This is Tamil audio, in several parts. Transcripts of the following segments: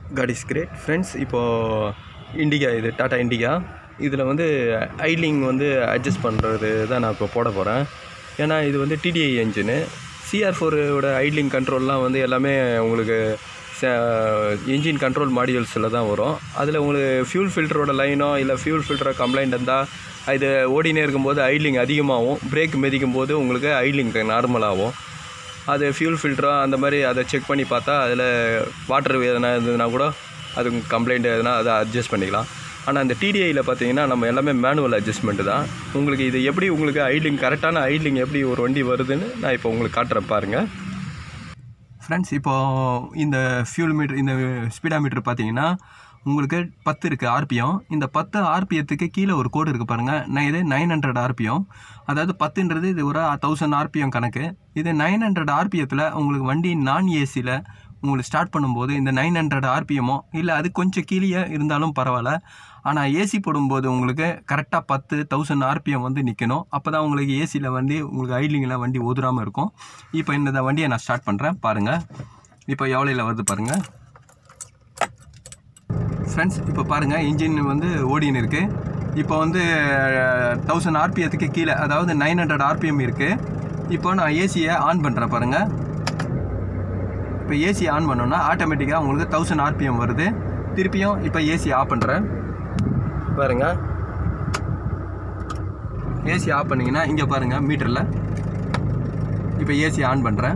காட் இஸ் கிரேட் ஃப்ரெண்ட்ஸ் இப்போது இண்டிகா இது டாட்டா இண்டிகா இதில் வந்து ஐலிங் வந்து அட்ஜஸ்ட் பண்ணுறது தான் நான் இப்போ போட போகிறேன் ஏன்னா இது வந்து டிடிஐ என்ஜினு சிஆர் ஃபோரோட ஐட்லிங் கண்ட்ரோல்லாம் வந்து எல்லாமே உங்களுக்கு இன்ஜின் கண்ட்ரோல் மாடியூல்ஸில் தான் வரும் அதில் உங்களுக்கு ஃபியூல் ஃபில்டரோட லைனோ இல்லை ஃபியூல் ஃபில்டரோ கம்ப்ளைண்ட் இருந்தால் இது ஓடினே இருக்கும்போது ஐட்லிங் அதிகமாகும் பிரேக் மிதிக்கும் போது உங்களுக்கு ஐட்லிங் நார்மலாகும் அது ஃபியூல் ஃபில்டரோ அந்த மாதிரி அதை செக் பண்ணி பார்த்தா அதில் வாட்டர் எதனா இருந்ததுன்னா கூட அது கம்ப்ளைண்ட் எதுனா அதை அட்ஜஸ்ட் பண்ணிக்கலாம் ஆனால் அந்த டிடிஐயில் பார்த்தீங்கன்னா நம்ம எல்லாமே மேனுவல் அட்ஜஸ்ட்மெண்ட்டு தான் உங்களுக்கு இது எப்படி உங்களுக்கு ஐட்லிங் கரெக்டான ஐட்லிங் எப்படி ஒரு வண்டி வருதுன்னு நான் இப்போ உங்களுக்கு காட்டுறேன் பாருங்கள் ஃப்ரெண்ட்ஸ் இப்போது இந்த ஃபியூல் மீட்ரு இந்த ஸ்பீடா மீட்ரு பார்த்தீங்கன்னா உங்களுக்கு பத்து இருக்குது ஆர்பிஎம் இந்த பத்து ஆர்பிஎத்துக்கு கீழே ஒரு கோடு இருக்குது பாருங்கள் நான் இது நைன் ஹண்ட்ரட் ஆர்பிஎம் அதாவது பத்துன்றது இது ஒரு தௌசண்ட் ஆர்பிஎம் கணக்கு இது நைன் ஹண்ட்ரட் ஆர்பிஎத்தில் உங்களுக்கு வண்டி நான் ஏசியில் உங்களுக்கு ஸ்டார்ட் பண்ணும்போது இந்த நைன் ஹண்ட்ரட் ஆர்பிஎம்மோ இல்லை அது கொஞ்சம் கீழே இருந்தாலும் பரவாயில்ல ஆனால் ஏசி போடும்போது உங்களுக்கு கரெக்டாக பத்து தௌசண்ட் ஆர்பிஎம் வந்து நிற்கணும் அப்போ தான் உங்களுக்கு ஏசியில் வண்டி உங்களுக்கு ஐலிங்கில் வண்டி ஒதுராமல் இருக்கும் இப்போ இந்த வண்டியை நான் ஸ்டார்ட் பண்ணுறேன் பாருங்கள் இப்போ எவ்வளோயில் வருது பாருங்கள் ஃப்ரெண்ட்ஸ் இப்போ பாருங்கள் இன்ஜின் வந்து ஓடின்னு இருக்குது இப்போ வந்து தௌசண்ட் ஆர்பிஎத்துக்கு கீழே அதாவது நைன் ஹண்ட்ரட் ஆர்பிஎம் இருக்குது இப்போ நான் ஏசியை ஆன் பண்ணுறேன் பாருங்கள் இப்போ ஏசி ஆன் பண்ணோன்னா ஆட்டோமேட்டிக்காக உங்களுக்கு தௌசண்ட் ஆர்பிஎம் வருது திருப்பியும் இப்போ ஏசி ஆஃப் பண்ணுறேன் பாருங்கள் ஏசி ஆஃப் பண்ணிங்கன்னா இங்கே பாருங்கள் மீட்டரில் இப்போ ஏசி ஆன் பண்ணுறேன்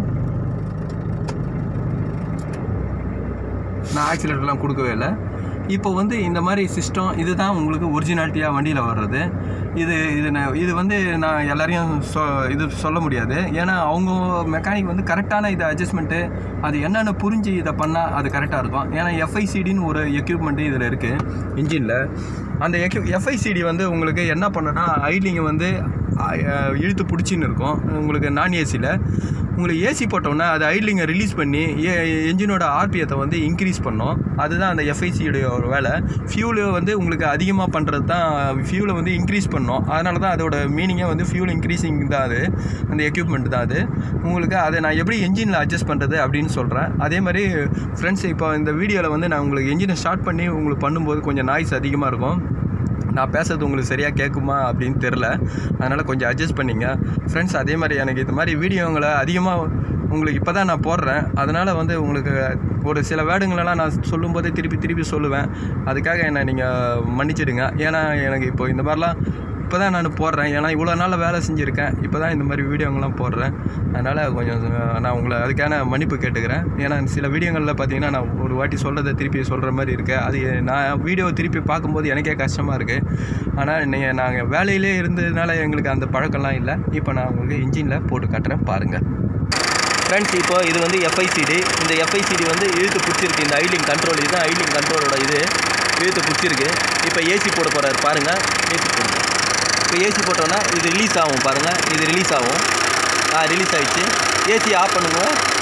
நான் ஆக்சிலேட்டர்லாம் கொடுக்கவே இல்லை இப்போ வந்து இந்த மாதிரி சிஸ்டம் இதுதான் உங்களுக்கு ஒரிஜினாலிட்டியாக வண்டியில் வர்றது இது இது நான் இது வந்து நான் எல்லாரையும் சொ இது சொல்ல முடியாது ஏன்னா அவங்க மெக்கானிக் வந்து கரெக்டான இது அட்ஜஸ்ட்மெண்ட்டு அது என்னென்னு புரிஞ்சு இதை பண்ணால் அது கரெக்டாக இருக்கும் ஏன்னா எஃப்ஐசிடின்னு ஒரு எக்யூப்மெண்ட்டு இதில் இருக்குது இன்ஜினில் அந்த எக்யூ எஃப்ஐசிடி வந்து உங்களுக்கு என்ன பண்ணுன்னா ஐலிங்கை வந்து இழுத்து பிடிச்சின்னு இருக்கும் உங்களுக்கு நான் ஏசியில் உங்களுக்கு ஏசி போட்டோன்னா அது ஐட்லிங்கை ரிலீஸ் பண்ணி என்ஜினோட ஆர்பிஎத்தை வந்து இன்க்ரீஸ் பண்ணோம் அதுதான் அந்த எஃப்ஐசியோடைய ஒரு வேலை ஃபியூலை வந்து உங்களுக்கு அதிகமாக பண்ணுறது தான் ஃபியூலை வந்து இன்க்ரீஸ் பண்ணோம் அதனால தான் அதோட மீனிங்கே வந்து ஃபியூல் இன்க்ரீஸிங் தான் அது அந்த எக்யூப்மெண்ட் தான் அது உங்களுக்கு அதை நான் எப்படி என்ஜினில் அட்ஜஸ்ட் பண்ணுறது அப்படின்னு சொல்கிறேன் அதே மாதிரி ஃப்ரெண்ட்ஸ் இப்போ இந்த வீடியோவில் வந்து நான் உங்களுக்கு என்ஜினை ஸ்டார்ட் பண்ணி உங்களுக்கு பண்ணும்போது கொஞ்சம் நாய்ஸ் அதிகமாக இருக்கும் நான் பேசுறது உங்களுக்கு சரியாக கேட்குமா அப்படின்னு தெரில அதனால் கொஞ்சம் அட்ஜஸ்ட் பண்ணிங்க ஃப்ரெண்ட்ஸ் அதே மாதிரி எனக்கு இது மாதிரி வீடியோங்களை அதிகமாக உங்களுக்கு இப்போ தான் நான் போடுறேன் அதனால் வந்து உங்களுக்கு ஒரு சில வேர்டுங்களெல்லாம் நான் சொல்லும்போதே திருப்பி திருப்பி சொல்லுவேன் அதுக்காக என்னை நீங்கள் மன்னிச்சிடுங்க ஏன்னா எனக்கு இப்போ இந்த மாதிரிலாம் இப்போ தான் நான் போடுறேன் ஏன்னா இவ்வளோ நாள் வேலை செஞ்சுருக்கேன் இப்போ தான் இந்த மாதிரி வீடியோங்கள்லாம் போடுறேன் அதனால் கொஞ்சம் நான் உங்களை அதுக்கான மன்னிப்பு கேட்டுக்கிறேன் ஏன்னா சில வீடியோங்களில் பார்த்தீங்கன்னா நான் ஒரு வாட்டி சொல்கிறத திருப்பி சொல்கிற மாதிரி இருக்குது அது நான் வீடியோ திருப்பி பார்க்கும்போது எனக்கே கஷ்டமாக இருக்குது ஆனால் நீங்கள் நாங்கள் வேலையிலே இருந்ததுனால எங்களுக்கு அந்த பழக்கம்லாம் இல்லை இப்போ நான் உங்களுக்கு இன்ஜினில் போட்டு காட்டுறேன் பாருங்கள் ஃப்ரெண்ட்ஸ் இப்போ இது வந்து எஃப்ஐசிடி இந்த எஃப்ஐசிடி வந்து இழுத்து பிடிச்சிருக்கு இந்த ஐலிங் கண்ட்ரோல் இதுதான் ஐலிங் கண்ட்ரோலோட இது இழுத்து பிடிச்சிருக்கு இப்போ ஏசி போட போகிறாரு பாருங்கள் ஏசி போடுங்க இப்போ ஏசி போட்டோன்னா இது ரிலீஸ் ஆகும் பாருங்கள் இது ரிலீஸ் ஆகும் ஆ ரிலீஸ் ஆகிடுச்சு ஏசி ஆஃப் பண்ணுங்க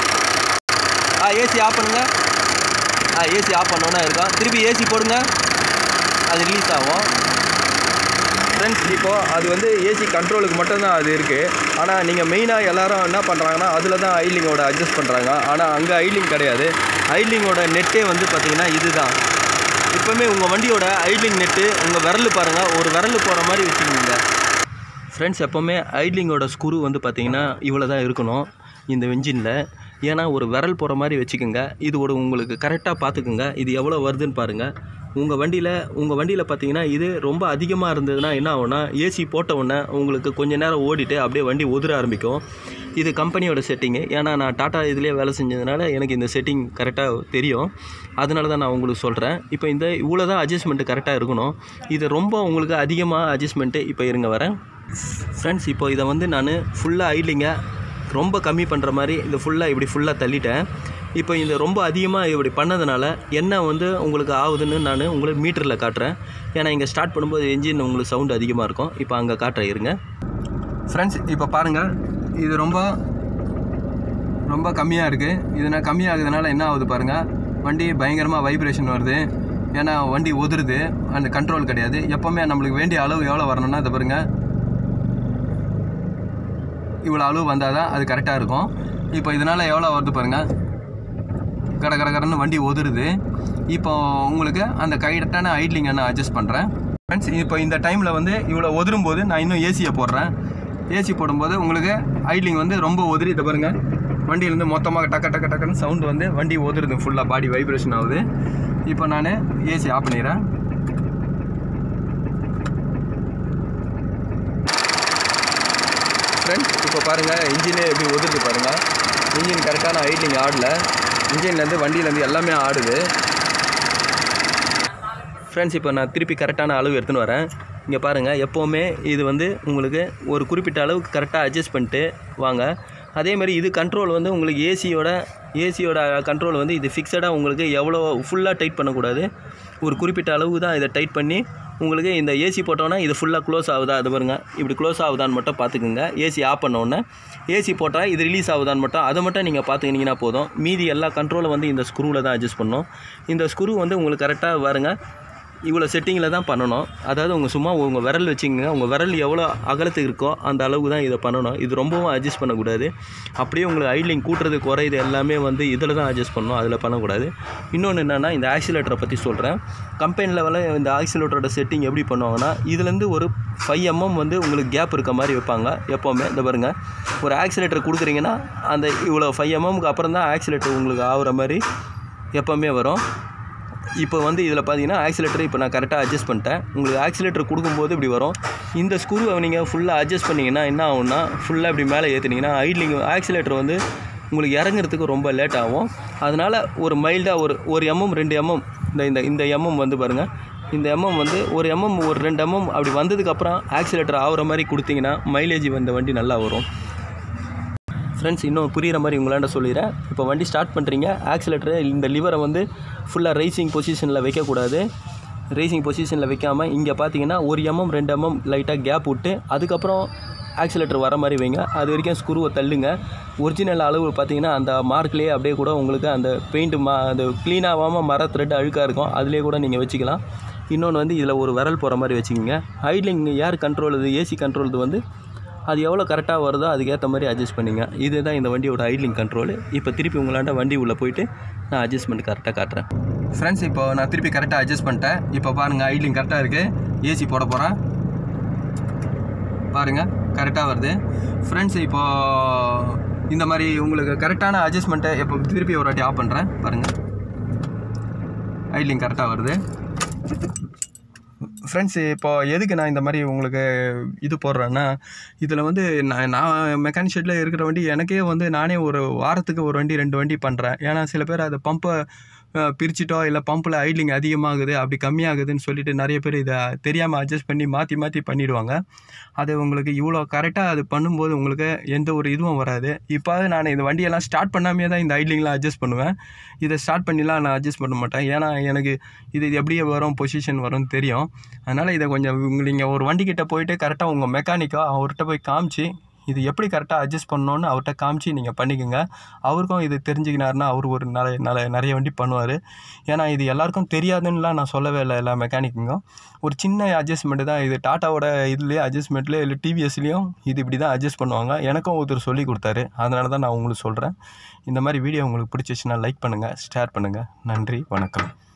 ஆ ஏசி ஆஃப் பண்ணுங்க ஆ ஏசி ஆஃப் பண்ணோன்னா இருக்கும் திருப்பி ஏசி போடுங்க அது ரிலீஸ் ஆகும் ஃப்ரெண்ட்ஸ் இப்போது அது வந்து ஏசி கண்ட்ரோலுக்கு மட்டும்தான் அது இருக்குது ஆனால் நீங்கள் மெயினாக எல்லோரும் என்ன பண்ணுறாங்கன்னா அதில் தான் ஐலிங்கோட அட்ஜஸ்ட் பண்ணுறாங்க ஆனால் அங்கே ஐலிங் கிடையாது ஐலிங்கோட நெட்டே வந்து பார்த்திங்கன்னா இதுதான் எப்போவுமே உங்கள் வண்டியோட ஐட்லிங் நெட்டு உங்கள் விரல் பாருங்கள் ஒரு விரல் போகிற மாதிரி வச்சுக்கோங்க ஃப்ரெண்ட்ஸ் எப்போவுமே ஐட்லிங்கோட ஸ்க்ரூ வந்து பார்த்திங்கன்னா இவ்வளோ தான் இருக்கணும் இந்த இன்ஜினில் ஏன்னா ஒரு விரல் போகிற மாதிரி வச்சுக்கோங்க இது ஒரு உங்களுக்கு கரெக்டாக பார்த்துக்குங்க இது எவ்வளோ வருதுன்னு பாருங்கள் உங்கள் வண்டியில் உங்கள் வண்டியில் பார்த்தீங்கன்னா இது ரொம்ப அதிகமாக இருந்ததுன்னா என்ன ஆகும்னா ஏசி போட்ட உடனே உங்களுக்கு கொஞ்ச நேரம் ஓடிட்டு அப்படியே வண்டி உதிர ஆரம்பிக்கும் இது கம்பெனியோட செட்டிங்கு ஏன்னா நான் டாட்டா இதுலேயே வேலை செஞ்சதுனால எனக்கு இந்த செட்டிங் கரெக்டாக தெரியும் அதனால தான் நான் உங்களுக்கு சொல்கிறேன் இப்போ இந்த இவ்வளோ தான் அட்ஜஸ்ட்மெண்ட்டு கரெக்டாக இருக்கணும் இது ரொம்ப உங்களுக்கு அதிகமாக அட்ஜஸ்ட்மெண்ட்டு இப்போ இருங்க வரேன் ஃப்ரெண்ட்ஸ் இப்போ இதை வந்து நான் ஃபுல்லாக ஐலிங்க ரொம்ப கம்மி பண்ணுற மாதிரி இந்த ஃபுல்லாக இப்படி ஃபுல்லாக தள்ளிட்டேன் இப்போ இந்த ரொம்ப அதிகமாக இப்படி பண்ணதுனால என்ன வந்து உங்களுக்கு ஆகுதுன்னு நான் உங்களுக்கு மீட்டரில் காட்டுறேன் ஏன்னா இங்கே ஸ்டார்ட் பண்ணும்போது என்ஜின் உங்களுக்கு சவுண்டு அதிகமாக இருக்கும் இப்போ அங்கே காட்டுறேன் இருங்க ஃப்ரெண்ட்ஸ் இப்போ பாருங்கள் இது ரொம்ப ரொம்ப கம்மியாக இருக்குது இது நான் கம்மியாகுதுனால என்ன ஆகுது பாருங்கள் வண்டி பயங்கரமாக வைப்ரேஷன் வருது ஏன்னா வண்டி ஒதுருது அந்த கண்ட்ரோல் கிடையாது எப்போவுமே நம்மளுக்கு வேண்டிய அளவு எவ்வளோ வரணும்னா இதை பாருங்கள் இவ்வளோ அளவு வந்தால் தான் அது கரெக்டாக இருக்கும் இப்போ இதனால் எவ்வளோ வருது பாருங்கள் கட கட கடன்னு வண்டி ஒதுருது இப்போ உங்களுக்கு அந்த கரெக்டான ஐட்லிங் நான் அட்ஜஸ்ட் பண்ணுறேன் ஃப்ரெண்ட்ஸ் இப்போ இந்த டைமில் வந்து இவ்வளோ ஒதுரும் போது நான் இன்னும் ஏசியை போடுறேன் ஏசி போடும்போது உங்களுக்கு ஐட்லிங் வந்து ரொம்ப ஒதுரி இதை பாருங்க வண்டியிலேருந்து மொத்தமாக டக்க டக்க டக்குன்னு சவுண்டு வந்து வண்டி ஒதுருது ஃபுல்லாக பாடி வைப்ரேஷன் ஆகுது இப்போ நான் ஏசி ஆஃப் பண்ணிடுறேன் ஃப்ரெண்ட்ஸ் இப்போ பாருங்கள் இன்ஜினே எப்படி ஒதுருது பாருங்கள் இன்ஜின் கரெக்டான ஐட்லிங் ஆடல இன்ஜின்லேருந்து வண்டியிலேருந்து எல்லாமே ஆடுது ஃப்ரெண்ட்ஸ் இப்போ நான் திருப்பி கரெக்டான அளவு எடுத்துன்னு வரேன் இங்கே பாருங்கள் எப்போவுமே இது வந்து உங்களுக்கு ஒரு குறிப்பிட்ட அளவுக்கு கரெக்டாக அட்ஜஸ்ட் பண்ணிட்டு வாங்க அதே மாதிரி இது கண்ட்ரோல் வந்து உங்களுக்கு ஏசியோட ஏசியோட கண்ட்ரோல் வந்து இது ஃபிக்ஸடாக உங்களுக்கு எவ்வளோ ஃபுல்லாக டைட் பண்ணக்கூடாது ஒரு குறிப்பிட்ட அளவுக்கு தான் இதை டைட் பண்ணி உங்களுக்கு இந்த ஏசி போட்டோன்னா இது ஃபுல்லாக க்ளோஸ் ஆகுதா அது பாருங்க இப்படி க்ளோஸ் ஆகுதான்னு மட்டும் பார்த்துக்குங்க ஏசி ஆஃப் பண்ணோன்னே ஏசி போட்டால் இது ரிலீஸ் ஆகுதான்னு மட்டும் அதை மட்டும் நீங்கள் பார்த்துக்கினீங்கன்னா போதும் மீதி எல்லா கண்ட்ரோலும் வந்து இந்த ஸ்க்ரூவில் தான் அட்ஜஸ்ட் பண்ணணும் இந்த ஸ்க்ரூ வந்து உங்களுக்கு கரெக்டாக பாருங்க இவ்வளோ செட்டிங்கில் தான் பண்ணணும் அதாவது உங்கள் சும்மா உங்கள் விரல் வச்சுக்கோங்க உங்கள் விரல் எவ்வளோ அகலத்துக்கு இருக்கோ அந்த அளவுக்கு தான் இதை பண்ணணும் இது ரொம்பவும் அட்ஜஸ்ட் பண்ணக்கூடாது அப்படியே உங்களுக்கு ஐட்லிங் கூட்டுறது குறையுது எல்லாமே வந்து இதில் தான் அட்ஜஸ்ட் பண்ணணும் அதில் பண்ணக்கூடாது இன்னொன்று என்னென்னா இந்த ஆக்சிலேட்டரை பற்றி சொல்கிறேன் கம்பெனி லெவலில் இந்த ஆக்சிலேட்டரோட செட்டிங் எப்படி பண்ணுவாங்கன்னா இதுலேருந்து ஒரு ஃபைவ் எம்எம் வந்து உங்களுக்கு கேப் இருக்க மாதிரி வைப்பாங்க எப்போவுமே இந்த பாருங்கள் ஒரு ஆக்சிலேட்டர் கொடுக்குறீங்கன்னா அந்த இவ்வளோ ஃபைவ் எம்எம்க்கு அப்புறம் தான் ஆக்சிலேட்டர் உங்களுக்கு ஆகுற மாதிரி எப்போவுமே வரும் இப்போ வந்து இதில் பார்த்தீங்கன்னா ஆக்சிலேட்டர் இப்போ நான் கரெக்டாக அட்ஜஸ்ட் பண்ணிட்டேன் உங்களுக்கு ஆக்சிலேட்டர் கொடுக்கும்போது இப்படி வரும் இந்த ஸ்க்ரூவை நீங்கள் ஃபுல்லாக அட்ஜஸ்ட் பண்ணிங்கன்னா என்ன ஆகும்னா ஃபுல்லாக இப்படி மேலே ஏற்றுனீங்கன்னா ஐட்லிங் ஆக்சிலேட்டர் வந்து உங்களுக்கு இறங்குறதுக்கு ரொம்ப லேட் ஆகும் அதனால் ஒரு மைல்டாக ஒரு ஒரு எம்எம் ரெண்டு எம்எம் இந்த இந்த இந்த எம்எம் வந்து பாருங்கள் இந்த எம்எம் வந்து ஒரு எம்எம் ஒரு ரெண்டு எம்எம் அப்படி வந்ததுக்கப்புறம் ஆக்சிலேட்டர் ஆகுற மாதிரி கொடுத்தீங்கன்னா மைலேஜ் வந்த வண்டி நல்லா வரும் ஃப்ரெண்ட்ஸ் இன்னும் புரிகிற மாதிரி உங்களாண்ட சொல்லிடுறேன் இப்போ வண்டி ஸ்டார்ட் பண்ணுறீங்க ஆக்சிலேட்டரை இந்த லிவரை வந்து ஃபுல்லாக ரைசிங் பொசிஷனில் வைக்கக்கூடாது ரேசிங் பொசிஷனில் வைக்காமல் இங்கே பார்த்தீங்கன்னா ஒரு எம்எம் ரெண்டு எம்எம் லைட்டாக கேப் விட்டு அதுக்கப்புறம் ஆக்சிலேட்டர் வர மாதிரி வைங்க அது வரைக்கும் ஸ்க்ரூவை தள்ளுங்க ஒரிஜினல் அளவு பார்த்தீங்கன்னா அந்த மார்க்லேயே அப்படியே கூட உங்களுக்கு அந்த பெயிண்ட் மா அந்த க்ளீன் ஆகாமல் மர த்ரெட் அழுக்காக இருக்கும் அதிலே கூட நீங்கள் வச்சுக்கலாம் இன்னொன்று வந்து இதில் ஒரு விரல் போகிற மாதிரி வச்சுக்கோங்க ஹைட்லிங் ஏர் கண்ட்ரோல் இது ஏசி கண்ட்ரோல் இது வந்து அது எவ்வளோ கரெக்டாக வருதோ அதுக்கேற்ற மாதிரி அட்ஜஸ்ட் பண்ணிங்க இதுதான் இந்த வண்டியோட ஐட்லிங் கண்ட்ரோல் இப்போ திருப்பி உங்களாண்ட வண்டி உள்ளே போயிட்டு நான் அட்ஜஸ்ட்மெண்ட் கரெக்டாக காட்டுறேன் ஃப்ரெண்ட்ஸ் இப்போ நான் திருப்பி கரெக்டாக அட்ஜஸ்ட் பண்ணிட்டேன் இப்போ பாருங்கள் ஐட்லிங் கரெக்டாக இருக்குது ஏசி போட போகிறேன் பாருங்கள் கரெக்டாக வருது ஃப்ரெண்ட்ஸ் இப்போ இந்த மாதிரி உங்களுக்கு கரெக்டான அட்ஜஸ்ட்மெண்ட்டை இப்போ திருப்பி ஒரு வாட்டி ஆஃப் பண்ணுறேன் பாருங்கள் ஐட்லிங் கரெக்டாக வருது ஃப்ரெண்ட்ஸ் இப்போ எதுக்கு நான் இந்த மாதிரி உங்களுக்கு இது போடுறேன்னா இதில் வந்து நான் நான் மெக்கானிக் ஷெட்டில் இருக்கிற வண்டி எனக்கே வந்து நானே ஒரு வாரத்துக்கு ஒரு வண்டி ரெண்டு வண்டி பண்ணுறேன் ஏன்னா சில பேர் அதை பம்பை பிரிச்சிட்டோ இல்லை பம்பில் ஐட்லிங் அதிகமாகுது அப்படி கம்மியாகுதுன்னு சொல்லிட்டு நிறைய பேர் இதை தெரியாமல் அட்ஜஸ்ட் பண்ணி மாற்றி மாற்றி பண்ணிடுவாங்க அது உங்களுக்கு இவ்வளோ கரெக்டாக அது பண்ணும்போது உங்களுக்கு எந்த ஒரு இதுவும் வராது இப்போ நான் இந்த வண்டியெல்லாம் ஸ்டார்ட் பண்ணாமே தான் இந்த ஐட்லிங்லாம் அட்ஜஸ்ட் பண்ணுவேன் இதை ஸ்டார்ட் பண்ணிலாம் நான் அட்ஜஸ்ட் பண்ண மாட்டேன் ஏன்னா எனக்கு இது எப்படியே வரும் பொசிஷன் வரும்னு தெரியும் அதனால் இதை கொஞ்சம் நீங்கள் ஒரு வண்டிக்கிட்ட போயிட்டு கரெக்டாக உங்கள் மெக்கானிக்கோ அவர்கிட்ட போய் காமிச்சு இது எப்படி கரெக்டாக அட்ஜஸ்ட் பண்ணணுன்னு அவர்கிட்ட காமிச்சு நீங்கள் பண்ணிக்கோங்க அவருக்கும் இது தெரிஞ்சுக்கினாருன்னா அவர் ஒரு நிறைய நிறைய நிறைய வண்டி பண்ணுவார் ஏன்னா இது எல்லாருக்கும் தெரியாதுன்னுலாம் நான் சொல்லவே இல்லை எல்லா மெக்கானிக்குங்கும் ஒரு சின்ன அட்ஜஸ்ட்மெண்ட்டு தான் இது டாட்டாவோட இதுலேயே அட்ஜஸ்ட்மெண்ட்லேயே இல்லை டிவிஎஸ்லேயும் இது இப்படி தான் அட்ஜஸ்ட் பண்ணுவாங்க எனக்கும் ஒருத்தர் சொல்லி கொடுத்தாரு அதனால தான் நான் உங்களுக்கு சொல்கிறேன் இந்த மாதிரி வீடியோ உங்களுக்கு பிடிச்சிச்சுன்னா லைக் பண்ணுங்கள் ஷேர் பண்ணுங்கள் நன்றி வணக்கம்